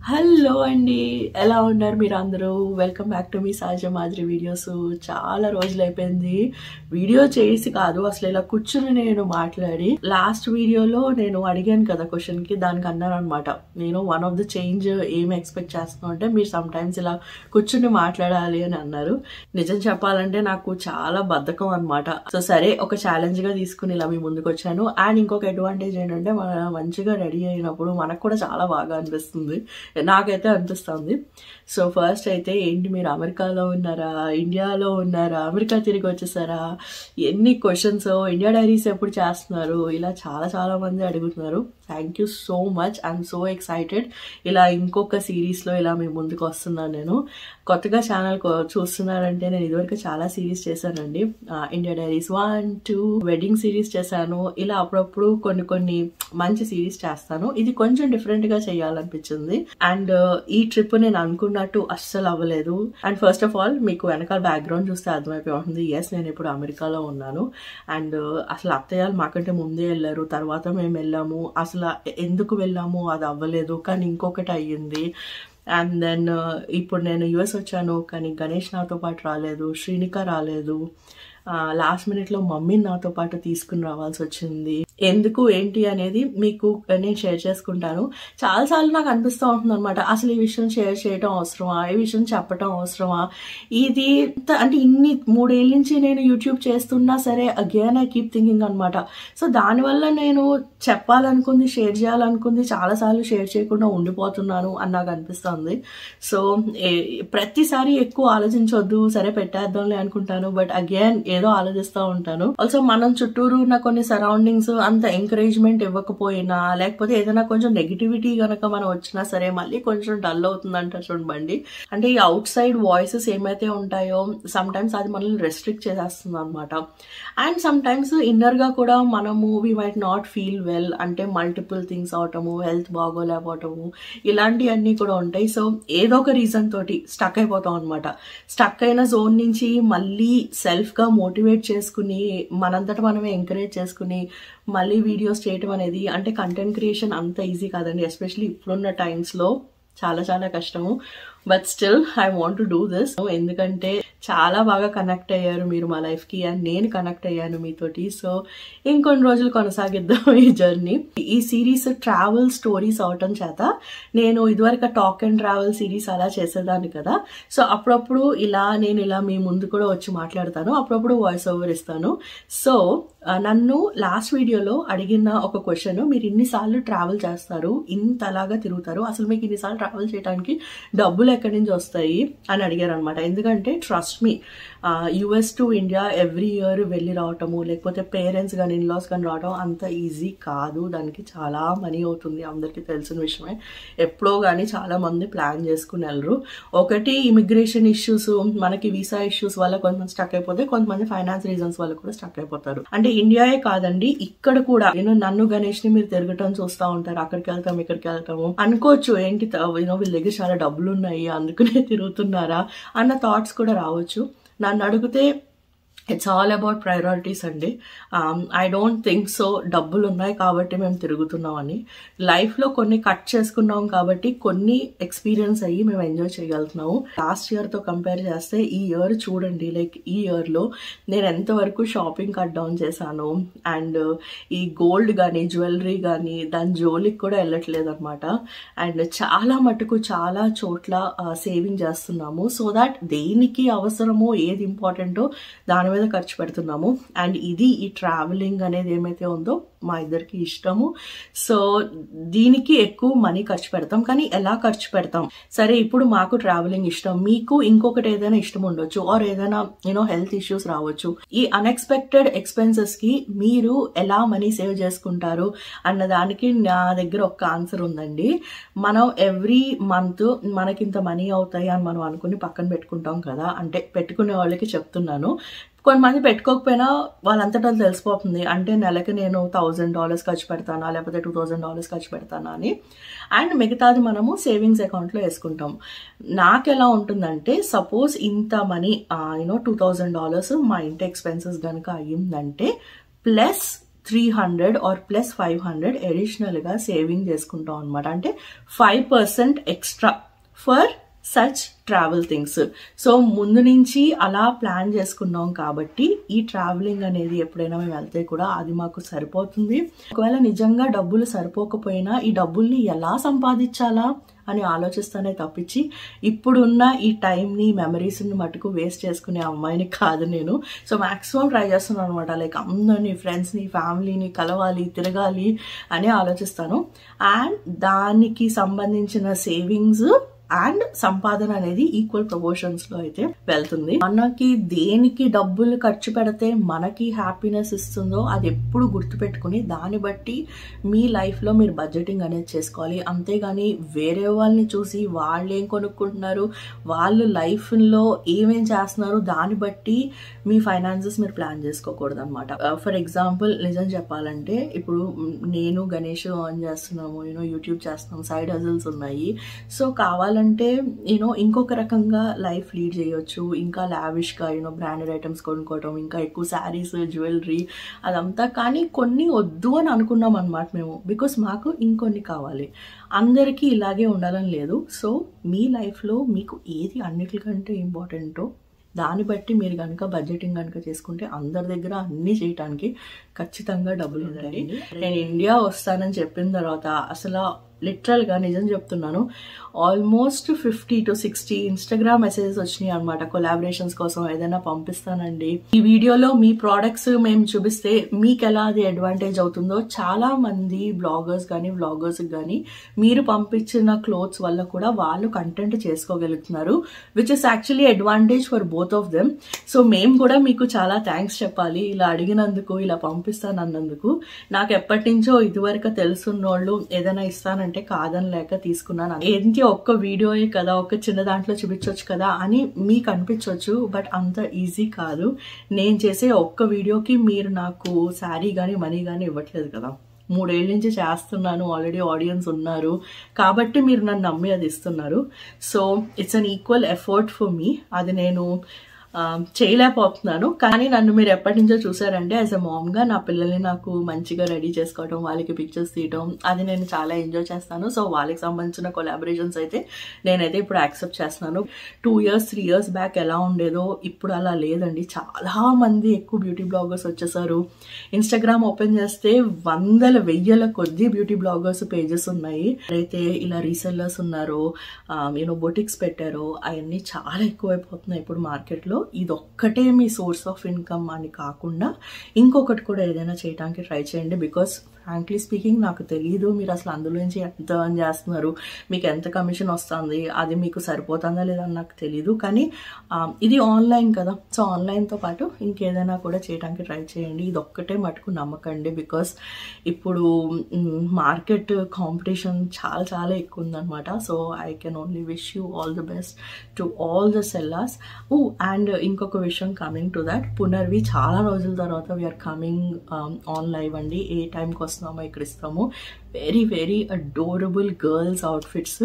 hello అండి ఎలా ఉన్నారు మీరు అందరూ వెల్కమ్ బ్యాక్ టు మీ సహజ మాదిరి వీడియోస్ చాలా రోజులు అయిపోయింది వీడియో చేసి కాదు అసలు ఇలా కూర్చుని నేను మాట్లాడి లాస్ట్ వీడియోలో నేను అడిగాను కదా క్వశ్చన్ కి దానికి అన్నాను అనమాట నేను వన్ ఆఫ్ ద చేంజ్ ఏమి ఎక్స్పెక్ట్ చేస్తున్నాను అంటే మీరు సమ్ టైమ్స్ ఇలా కూర్చుని మాట్లాడాలి అని అన్నారు నిజం చెప్పాలంటే నాకు చాలా బద్ధకం అనమాట సో సరే ఒక ఛాలెంజ్ గా తీసుకుని ఇలా మీ ముందుకు వచ్చాను అండ్ ఇంకొక అడ్వాంటేజ్ ఏంటంటే మన మంచిగా రెడీ అయినప్పుడు మనకు కూడా చాలా బాగా అనిపిస్తుంది నాకైతే అనిపిస్తుంది సో ఫస్ట్ అయితే ఏంటి మీరు అమెరికాలో ఉన్నారా ఇండియాలో ఉన్నారా అమెరికా తిరిగి వచ్చేసారా ఎన్ని క్వశ్చన్స్ ఇండియా డైరీస్ ఎప్పుడు చేస్తున్నారు ఇలా చాలా చాలా మంది అడుగుతున్నారు thank you so much I'm so excited ఇలా ఇంకొక సిరీస్లో ఇలా మీ ముందుకు వస్తున్నాను నేను కొత్తగా ఛానల్ చూస్తున్నారంటే నేను ఇదివరకు చాలా సిరీస్ చేశానండి India diaries one two wedding series చేశాను ఇలా అప్పుడప్పుడు కొన్ని కొన్ని మంచి సిరీస్ చేస్తాను ఇది కొంచెం డిఫరెంట్ గా చేయాలనిపించింది అండ్ ఈ ట్రిప్ నేను అనుకున్నట్టు అస్సలు అవ్వలేదు అండ్ ఫస్ట్ ఆఫ్ ఆల్ మీకు వెనకాల బ్యాక్గ్రౌండ్ చూస్తే అర్థమైపోయి ఉంటుంది ఎస్ నేను ఇప్పుడు అమెరికాలో ఉన్నాను అండ్ అసలు అత్తయ్యలు మాకంటే ముందే వెళ్ళారు తర్వాత మేము వెళ్ళాము అసలు ఎందుకు వెళ్ళాము అది అవ్వలేదు కానీ ఇంకొకటి అయ్యింది అండ్ దెన్ ఇప్పుడు నేను యుఎస్ వచ్చాను కానీ గణేష్ నాతో పాటు రాలేదు శ్రీనిక రాలేదు లాస్ట్ మినిట్లో మమ్మీని నాతో పాటు తీసుకుని రావాల్సి వచ్చింది ఎందుకు ఏంటి అనేది మీకు నేను షేర్ చేసుకుంటాను చాలాసార్లు నాకు అనిపిస్తూ ఉంటుంది అనమాట అసలు ఈ విషయం షేర్ చేయడం అవసరమా ఈ విషయం చెప్పడం అవసరమా ఇది అంటే ఇన్ని మూడేళ్ళ నుంచి నేను యూట్యూబ్ చేస్తున్నా సరే అగైన్ ఐ కీప్ థింకింగ్ అనమాట సో దానివల్ల నేను చెప్పాలనుకుంది షేర్ చేయాలనుకుంది చాలాసార్లు షేర్ చేయకుండా ఉండిపోతున్నాను అని నాకు అనిపిస్తుంది సో ప్రతిసారి ఎక్కువ ఆలోచించవద్దు సరే పెట్టేద్దాంలే అనుకుంటాను బట్ అగైన్ ఏదో ఆలోచిస్తూ ఉంటాను ఆల్సో మనం చుట్టూరు ఉన్న కొన్ని సరౌండింగ్స్ అంత ఎంకరేజ్మెంట్ ఇవ్వకపోయినా లేకపోతే ఏదైనా కొంచెం నెగిటివిటీ కనుక మనం వచ్చినా సరే మళ్ళీ కొంచెం డల్ అవుతుందంట చూడండి అంటే ఈ అవుట్ సైడ్ వాయిసెస్ ఏమైతే ఉంటాయో సమ్ టైమ్స్ అది మనల్ని రెస్ట్రిక్ట్ చేసేస్తుంది అనమాట అండ్ సమ్ టైమ్స్ ఇన్నర్ గా కూడా మనము we might not feel well అంటే మల్టిపుల్ థింగ్స్ అవటము హెల్త్ బాగోలేకపోవటము ఇలాంటివన్నీ కూడా ఉంటాయి సో ఏదో ఒక రీజన్ తోటి స్టక్ అయిపోతాం అనమాట స్టక్ అయిన జోన్ నుంచి మళ్ళీ సెల్ఫ్ గా మోటివేట్ చేసుకుని మనంతట మనమే ఎంకరేజ్ చేసుకుని మళ్ళీ వీడియోస్ చేయటం అనేది అంటే కంటెంట్ క్రియేషన్ అంత ఈజీ కాదండి ఎస్పెషలీ ఇప్పుడున్న టైమ్స్లో చాలా చాలా కష్టము but still I want to do this ఎందుకంటే చాలా బాగా కనెక్ట్ అయ్యారు మీరు మా లైఫ్కి అండ్ నేను కనెక్ట్ అయ్యాను మీతోటి సో ఇంకొన్ని రోజులు కొనసాగిద్దాం ఈ జర్నీ ఈ సిరీస్ ట్రావెల్ స్టోరీస్ అవటం చేత నేను ఇదివరకు టాక్ అండ్ ట్రావెల్ సిరీస్ అలా చేసేదాన్ని కదా సో అప్పుడప్పుడు ఇలా నేను ఇలా మీ ముందు కూడా వచ్చి మాట్లాడతాను అప్పుడప్పుడు వాయిస్ ఓవర్ ఇస్తాను సో నన్ను లాస్ట్ వీడియోలో అడిగిన ఒక క్వశ్చన్ మీరు ఇన్నిసార్లు ట్రావెల్ చేస్తారు ఇంతలాగా తిరుగుతారు అసలు మీకు ఇన్నిసార్లు ట్రావెల్ చేయడానికి డబ్బులు ఎక్కడి నుంచి వస్తాయి అని అడిగారు అనమాట ఎందుకంటే trust me US to India every year వెళ్ళి రావటము లేకపోతే పేరెంట్స్ కానీ ఇన్లాస్ కానీ రావటం అంత ఈజీ కాదు దానికి చాలా మనీ అవుతుంది అందరికీ తెలిసిన విషయమే ఎప్పుడో కానీ చాలా మంది ప్లాన్ చేసుకుని వెళ్ళరు ఒకటి ఇమిగ్రేషన్ ఇష్యూస్ మనకి వీసా ఇష్యూస్ వల్ల కొంతమంది స్టక్ అయిపోతే కొంతమంది ఫైనాన్స్ రీజన్స్ వల్ల కూడా స్టక్ అయిపోతారు అంటే ఇండియాయే కాదండి ఇక్కడ కూడా నేను నన్ను గణేష్ ని మీరు తిరగటం చూస్తూ ఉంటారు అక్కడికి వెళ్తాం ఇక్కడికి వెళ్తాము అనుకోవచ్చు ఏంటి యూనో వీళ్ళ దగ్గర చాలా డబ్బులు ఉన్నాయి అందుకనే తిరుగుతున్నారా అన్న థాట్స్ కూడా రావచ్చు నన్ను అడిగితే ఇట్స్ ఆల్ అబౌట్ ప్రయారిటీస్ అండి ఐ డోంట్ థింక్ సో డబ్బులు ఉన్నాయి కాబట్టి మేము తిరుగుతున్నామని లైఫ్లో కొన్ని కట్ చేసుకున్నాం కాబట్టి కొన్ని ఎక్స్పీరియన్స్ అయ్యి మేము ఎంజాయ్ చేయగలుగుతున్నాము లాస్ట్ ఇయర్తో కంపేర్ చేస్తే ఈ ఇయర్ చూడండి లైక్ ఈ ఇయర్లో నేను ఎంతవరకు షాపింగ్ కట్ డౌన్ చేశాను అండ్ ఈ గోల్డ్ కానీ జ్యువెలరీ కానీ దాని జోలికి కూడా వెళ్ళట్లేదు అనమాట అండ్ చాలా మటుకు చాలా చోట్ల సేవింగ్ చేస్తున్నాము సో దాట్ దేనికి అవసరమో ఏది ఇంపార్టెంటో దాని మీద ఖర్చు పెడుతున్నాము అండ్ ఇది ఈ ట్రావెలింగ్ అనేది ఏమైతే ఉందో మా ఇద్దరికి ఇష్టము సో దీనికి ఎక్కువ మనీ ఖర్చు పెడతాం కానీ ఎలా ఖర్చు పెడతాం సరే ఇప్పుడు మాకు ట్రావెలింగ్ ఇష్టం మీకు ఇంకొకటి ఏదైనా ఇష్టం ఉండొచ్చు ఆర్ ఏదైనా యూనో హెల్త్ ఇష్యూస్ రావచ్చు ఈ అన్ఎక్స్పెక్టెడ్ ఎక్స్పెన్సెస్ కి మీరు ఎలా మనీ సేవ్ చేసుకుంటారు అన్న దానికి నా దగ్గర ఒక ఆన్సర్ ఉందండి మనం ఎవ్రీ మంత్ మనకింత మనీ అవుతాయి అని మనం అనుకుని పక్కన పెట్టుకుంటాం కదా అంటే పెట్టుకునే వాళ్ళకి చెప్తున్నాను కొంతమంది పెట్టుకోకపోయినా వాళ్ళంతటా తెలిసిపోతుంది అంటే నెలకి నేను థౌజండ్ డాలర్స్ ఖర్చు పెడతానా లేకపోతే టూ థౌజండ్ డాలర్స్ ఖర్చు పెడతానా అని అండ్ మిగతాది మనము సేవింగ్స్ అకౌంట్లో వేసుకుంటాం నాకు ఎలా ఉంటుందంటే సపోజ్ ఇంత money you know two thousand dollars మా ఇంటి ఎక్స్పెన్సెస్ కనుక అయ్యిందంటే plus three hundred or plus five hundred అడిషనల్గా సేవింగ్ చేసుకుంటాం అనమాట అంటే five percent extra for such travel things so ముందు నుంచి అలా ప్లాన్ చేసుకున్నాం కాబట్టి ఈ ట్రావెలింగ్ అనేది ఎప్పుడైనా మేము వెళ్తే కూడా అది మాకు సరిపోతుంది ఒకవేళ నిజంగా డబ్బులు సరిపోకపోయినా ఈ డబ్బుల్ని ఎలా సంపాదించాలా అని ఆలోచిస్తానే తప్పించి ఇప్పుడున్న ఈ టైంని మెమరీస్ని మటుకు వేస్ట్ చేసుకునే అమ్మాయిని కాదు నేను సో మాక్సిమం ట్రై చేస్తున్నాను అనమాట లైక్ అందరినీ ఫ్రెండ్స్ని ఫ్యామిలీని కలవాలి తిరగాలి అని ఆలోచిస్తాను అండ్ దానికి సంబంధించిన సేవింగ్స్ అండ్ సంపాదన అనేది ఈక్వల్ ప్రపోర్షన్స్ లో అయితే వెళ్తుంది మనకి దేనికి డబ్బులు ఖర్చు పెడితే మనకి హ్యాపీనెస్ ఇస్తుందో అది ఎప్పుడు గుర్తుపెట్టుకుని దాన్ని బట్టి మీ లైఫ్ లో మీరు బడ్జెటింగ్ అనేది చేసుకోవాలి అంతేగాని వేరే వాళ్ళని చూసి వాళ్ళు ఏం కొనుక్కుంటున్నారు వాళ్ళు లైఫ్ లో ఏమేం చేస్తున్నారు దాన్ని బట్టి మీ ఫైనాన్సెస్ మీరు ప్లాన్ చేసుకోకూడదు అనమాట ఫర్ ఎగ్జాంపుల్ నిజం చెప్పాలంటే ఇప్పుడు నేను గణేష్ ఆన్ చేస్తున్నాము యూనో యూట్యూబ్ చేస్తున్నాము సైడ్ హజల్స్ ఉన్నాయి సో కావాలంటే యూనో ఇంకొక రకంగా లైఫ్ లీడ్ చేయొచ్చు ఇంకా లావిష్గా యూనో బ్రాండెడ్ ఐటమ్స్ కొనుక్కోవటం ఇంకా ఎక్కువ శారీస్ జ్యువెలరీ అదంతా కానీ కొన్ని వద్దు అని అనుకున్నాం అనమాట మేము బికాస్ మాకు ఇంకొన్ని కావాలి అందరికీ ఇలాగే ఉండాలని లేదు సో మీ లైఫ్లో మీకు ఏది అన్నిటికంటే ఇంపార్టెంటో దాన్ని బట్టి మీరు కనుక బడ్జెటింగ్ కనుక చేసుకుంటే అందరి దగ్గర అన్ని చేయటానికి ఖచ్చితంగా డబ్బులు ఉంటాయి నేను ఇండియా వస్తానని చెప్పిన తర్వాత అసలు లిటరల్గా నిజం చెప్తున్నాను almost fifty to sixty Instagram messages వచ్చినాయి అనమాట కొలాబరేషన్స్ కోసం ఏదైనా పంపిస్తానండి ఈ వీడియోలో మీ ప్రోడక్ట్స్ మేము చూపిస్తే మీకు ఎలా అది అడ్వాంటేజ్ అవుతుందో చాలా మంది బ్లాగర్స్ కానీ వ్లాగర్స్ కానీ మీరు పంపించిన క్లోత్స్ వల్ల కూడా వాళ్ళు కంటెంట్ చేసుకోగలుగుతున్నారు which is actually advantage for both of them so మేము కూడా మీకు చాలా థ్యాంక్స్ చెప్పాలి ఇలా అడిగినందుకు ఇలా పంపిస్తానన్నందుకు నాకు ఎప్పటి నుంచో ఇదివరకు తెలుసున్నోళ్ళు ఏదైనా ఇస్తానంటే కాదని లేక తీసుకున్నాను ఏంటి ఒక్క వీడియోయే కదా ఒక చిన్న దాంట్లో చూపించవచ్చు కదా అని మీకు అనిపించవచ్చు బట్ అంత ఈజీ కాదు నేను చేసే ఒక్క వీడియోకి మీరు నాకు శారీ కానీ మనీ కానీ ఇవ్వట్లేదు కదా మూడేళ్ళ నుంచి చేస్తున్నాను ఆల్రెడీ ఆడియన్స్ ఉన్నారు కాబట్టి మీరు నన్ను నమ్మి అది ఇస్తున్నారు so it's unequal effort for me అది నేను చేయలేకపోతున్నాను కానీ నన్ను మీరు ఎప్పటి నుంచో చూసారంటే యాజ్ అ మామ్గా నా పిల్లల్ని నాకు మంచిగా రెడీ చేసుకోవడం వాళ్ళకి పిక్చర్స్ తీయడం అది నేను చాలా ఎంజాయ్ చేస్తాను సో వాళ్ళకి సంబంధించిన కొలాబరేషన్స్ అయితే నేనైతే ఇప్పుడు యాక్సెప్ట్ చేస్తున్నాను two years three years back ఎలా ఉండేదో ఇప్పుడు అలా లేదండి చాలా మంది ఎక్కువ బ్యూటీ బ్లాగర్స్ వచ్చేసారు ఇన్స్టాగ్రామ్ ఓపెన్ చేస్తే వందల వెయ్యల కొద్ది బ్యూటీ బ్లాగర్స్ పేజెస్ ఉన్నాయి అయితే ఇలా రీసెల్లర్స్ ఉన్నారు యూనో బొటిక్స్ పెట్టారు అవన్నీ చాలా ఎక్కువైపోతున్నాయి ఇప్పుడు మార్కెట్లో ఇదొక్కటే మీ సోర్స్ ఆఫ్ ఇన్కమ్ అని కాకుండా ఇంకొకటి కూడా ఏదైనా చేయడానికి ట్రై చేయండి బికాస్ ఫ్రాంక్లీ స్పీకింగ్ నాకు తెలియదు మీరు అసలు అందులోంచి ఎంత ఎర్న్ చేస్తున్నారు మీకు ఎంత కమిషన్ వస్తుంది అది మీకు సరిపోతుందా లేదా అని నాకు తెలియదు కానీ ఇది ఆన్లైన్ కదా సో ఆన్లైన్తో పాటు ఇంకేదైనా కూడా చేయడానికి ట్రై చేయండి ఇది ఒక్కటే మటుకు నమ్మకండి బికాస్ ఇప్పుడు మార్కెట్ కాంపిటీషన్ చాలా చాలా ఎక్కువ ఉందన్నమాట so I can only wish you all the best to all the sellers oh and ఇంకొక విషయం కమింగ్ టు దట్ పునర్వి చాలా రోజుల తర్వాత వీఆర్ కమింగ్ ఆన్ లైవ్ అండి ఏ టైంకి వస్తున్నామో ఇక్కడ ఇస్తాము very very adorable girls outfits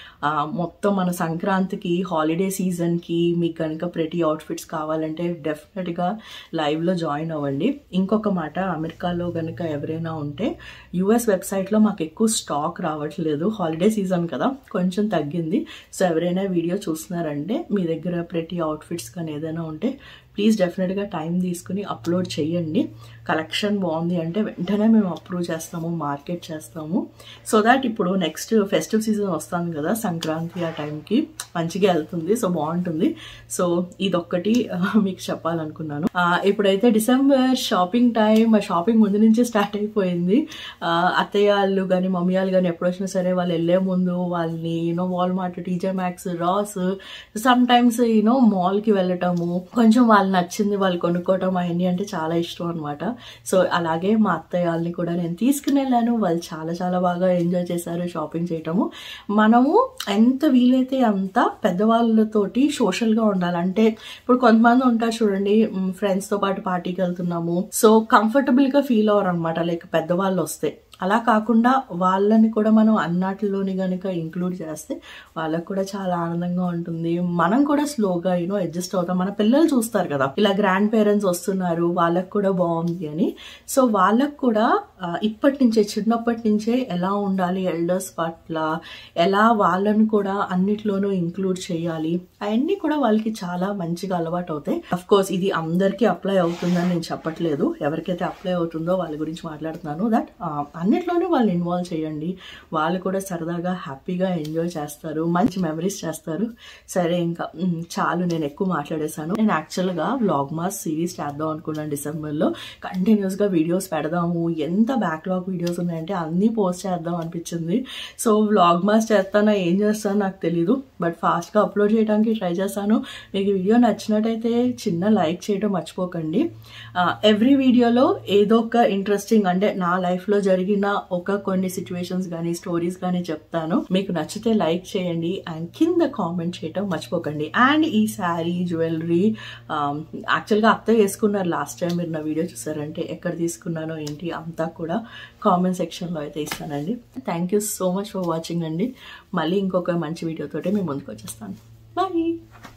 మొత్తం మన సంక్రాంతికి హాలిడే సీజన్కి మీకు కనుక ప్రతి అవుట్ఫిట్స్ కావాలంటే డెఫినెట్గా లైవ్లో జాయిన్ అవ్వండి ఇంకొక మాట అమెరికాలో కనుక ఎవరైనా ఉంటే యుఎస్ వెబ్సైట్లో మాకు ఎక్కువ స్టాక్ రావట్లేదు హాలిడే సీజన్ కదా కొంచెం తగ్గింది సో ఎవరైనా వీడియో చూస్తున్నారంటే మీ దగ్గర ప్రతి అవుట్ఫిట్స్ కానీ ఏదైనా ఉంటే ప్లీజ్ డెఫినెట్గా టైం తీసుకుని అప్లోడ్ చేయండి కలెక్షన్ బాగుంది అంటే వెంటనే మేము అప్రూవ్ చేస్తాము మార్కెట్ చేస్తాము సో దాట్ ఇప్పుడు నెక్స్ట్ ఫెస్టివ్ సీజన్ వస్తుంది కదా సంక్రాంతి ఆ టైంకి మంచిగా వెళ్తుంది సో బాగుంటుంది సో ఇదొక్కటి మీకు చెప్పాలనుకున్నాను ఇప్పుడైతే డిసెంబర్ షాపింగ్ టైం ఆ షాపింగ్ ముందు నుంచి స్టార్ట్ అయిపోయింది అత్తయ్య వాళ్ళు కానీ మమ్మీ వాళ్ళు కానీ ఎప్పుడు వచ్చినా సరే వాళ్ళు వెళ్ళే ముందు వాళ్ళని you know Walmart TJ Maxx Ross sometimes you know మాల్కి వెళ్ళటము కొంచెం వాళ్ళు నచ్చింది వాళ్ళు కొనుక్కోవటం అవన్నీ అంటే చాలా ఇష్టం అనమాట సో అలాగే మా అత్తయ్య వాళ్ళని కూడా నేను తీసుకుని వెళ్ళాను వాళ్ళు చాలా చాలా బాగా ఎంజాయ్ చేశారు షాపింగ్ చేయటము మనము ఎంత వీలైతే అంత పెద్దవాళ్ళతోటి సోషల్గా ఉండాలి అంటే ఇప్పుడు కొంతమంది ఉంటారు చూడండి ఫ్రెండ్స్తో పాటు పార్టీకి వెళ్తున్నాము సో కంఫర్టబుల్గా ఫీల్ అవ్వరు అనమాట లైక్ పెద్దవాళ్ళు వస్తే అలా కాకుండా వాళ్ళని కూడా మనం అన్నట్లోని కనుక ఇంక్లూడ్ చేస్తే వాళ్ళకు కూడా చాలా ఆనందంగా ఉంటుంది మనం కూడా స్లోగా యూనో అడ్జస్ట్ అవుతాం మన పిల్లలు చూస్తారు కదా ఇలా గ్రాండ్ పేరెంట్స్ వస్తున్నారు వాళ్ళకు కూడా బాగుంది అని సో వాళ్ళకు కూడా ఆ, ఇప్పటి నుంచే చిన్నప్పటి నుంచే ఎలా ఉండాలి ఎల్డర్స్ పట్ల ఎలా వాళ్ళని కూడా అన్నిట్లోనూ ఇంక్లూడ్ చేయాలి అవన్నీ కూడా వాళ్ళకి చాలా మంచిగా అలవాటు అవుతాయి అఫ్ కోర్స్ ఇది అందరికీ అప్లై అవుతుందని నేను చెప్పట్లేదు ఎవరికైతే అప్లై అవుతుందో వాళ్ళ గురించి మాట్లాడుతున్నాను దట్ అన్నిట్లోనూ వాళ్ళు ఇన్వాల్వ్ చేయండి వాళ్ళు కూడా సరదాగా హ్యాపీగా ఎంజాయ్ చేస్తారు మంచి మెమరీస్ చేస్తారు సరే ఇంకా మ్, చాలు నేను ఎక్కువ మాట్లాడేశాను నేను యాక్చువల్గా వ్లాగ్ మాస్ సిరీస్ చేద్దాం అనుకున్నాను డిసెంబర్లో కంటిన్యూస్గా వీడియోస్ పెడదాము ఎంత బ్యాక్లాగ్ వీడియోస్ ఉన్నాయంటే అన్నీ పోస్ట్ చేద్దాం అనిపించింది సో వ్లాగ్ మాస్ చేస్తానా ఏం చేస్తానో నాకు తెలీదు బట్ ఫాస్ట్గా అప్లోడ్ చేయడానికి ట్రై చేశాను మీకు వీడియో నచ్చినట్టయితే చిన్న లైక్ చేయడం మర్చిపోకండి ఎవ్రీ వీడియోలో ఏదో ఒక ఇంట్రెస్టింగ్ అంటే నా లైఫ్లో జరిగిన ఒక కొన్ని సిచ్యువేషన్స్ కానీ స్టోరీస్ కానీ చెప్తాను మీకు నచ్చితే లైక్ చేయండి అండ్ కింద కామెంట్ చేయడం మర్చిపోకండి అండ్ ఈ శారీ జ్యువెలరీ యాక్చువల్గా అత్త వేసుకున్నారు లాస్ట్ టైం మీరు నా వీడియో చూసారంటే ఎక్కడ తీసుకున్నానో ఏంటి అంతా కూడా కామెంట్ సెక్షన్లో అయితే ఇస్తానండి thank you so much for watching అండి మళ్ళీ ఇంకొక మంచి వీడియోతోటి మేము ముందుకు వచ్చేస్తాను బాయ్